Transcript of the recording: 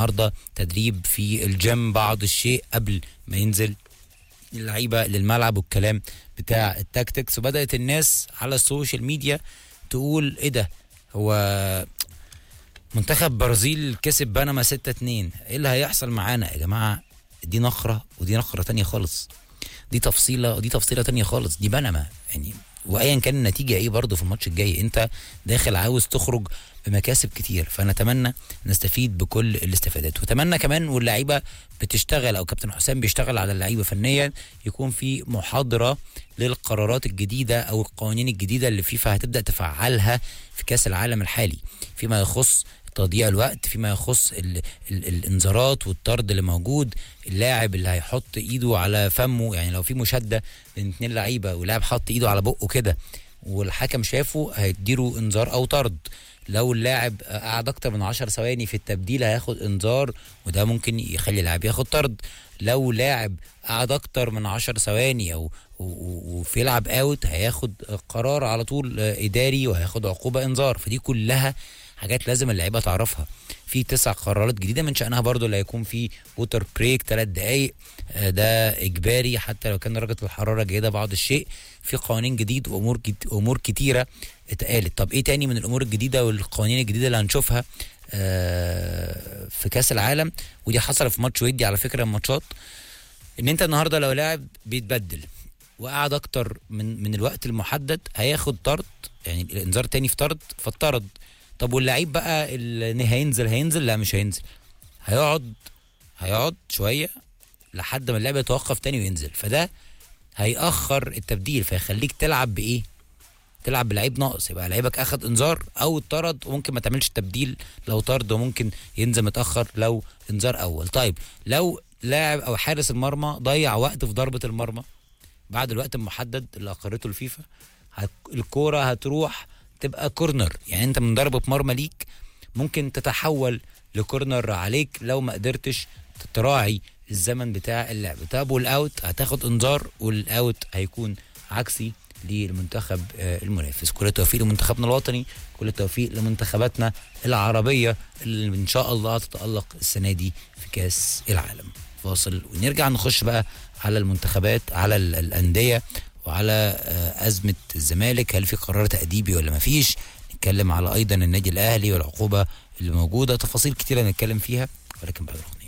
النهارده تدريب في الجيم بعض الشيء قبل ما ينزل اللعيبه للملعب والكلام بتاع التاكتكس وبدات الناس على السوشيال ميديا تقول ايه ده هو منتخب برازيل كسب بنما 6 2 ايه اللي هيحصل معانا يا جماعه دي نخره ودي نخره تانية خالص دي تفصيله ودي تفصيله تانية خالص دي بنما يعني وايا كان النتيجه ايه برضه في الماتش الجاي انت داخل عاوز تخرج بمكاسب كتير فنتمنى نستفيد بكل الاستفادات واتمنى كمان واللعيبه بتشتغل او كابتن حسام بيشتغل على اللعيبه فنيا يكون في محاضره للقرارات الجديده او القوانين الجديده اللي فيفا هتبدا تفعلها في كاس العالم الحالي فيما يخص تضييع الوقت فيما يخص ال ال الانذارات والطرد اللي موجود اللاعب اللي هيحط ايده على فمه يعني لو في مشاده بين اتنين لعيبه ولاعب حط ايده على بقه كده والحكم شافه هيديله انذار او طرد لو اللاعب قعد اكتر من 10 ثواني في التبديل هياخد انذار وده ممكن يخلي اللاعب ياخد طرد لو لاعب قعد اكتر من 10 ثواني او وفي يلعب اوت هياخد قرار على طول اداري وهياخد عقوبه انذار فدي كلها حاجات لازم اللعيبه تعرفها في تسع قرارات جديده من شانها برضو اللي هيكون في ووتر بريك ثلاث دقائق ده اجباري حتى لو كان درجه الحراره جيده بعض الشيء في قوانين جديد وامور جد امور كتيره اتقالت طب ايه تاني من الامور الجديده والقوانين الجديده اللي هنشوفها في كاس العالم ودي حصلت في ماتش ودي على فكره الماتشات ان انت النهارده لو لاعب بيتبدل وقعد اكتر من من الوقت المحدد هياخد طرد يعني الانذار تاني في طرد فاتطرد طب واللعيب بقى اللي هينزل هينزل لا مش هينزل هيقعد هيقعد شويه لحد ما اللعب يتوقف تاني وينزل فده هيأخر التبديل فيخليك تلعب بايه تلعب بلعيب ناقص يبقى لعيبك اخد انذار او اتطرد وممكن ما تعملش تبديل لو طرد وممكن ينزل متاخر لو انذار اول طيب لو لاعب او حارس المرمى ضيع وقت في ضربه المرمى بعد الوقت المحدد اللي اقرته الفيفا الكوره هتروح تبقى كورنر يعني انت من ضربه مرمى ليك ممكن تتحول لكورنر عليك لو ما قدرتش تراعي الزمن بتاع اللعب طب والاوت هتاخد انذار والاوت هيكون عكسي للمنتخب المنافس كل التوفيق لمنتخبنا الوطني كل التوفيق لمنتخباتنا العربيه اللي ان شاء الله تتالق السنه دي في كاس العالم فاصل ونرجع نخش بقى على المنتخبات على الانديه وعلى أزمة الزمالك هل في قرار تأديبي ولا ما فيش نتكلم على أيضا النادي الأهلي والعقوبة اللي موجودة تفاصيل كتيرة نتكلم فيها ولكن بعد الأغنية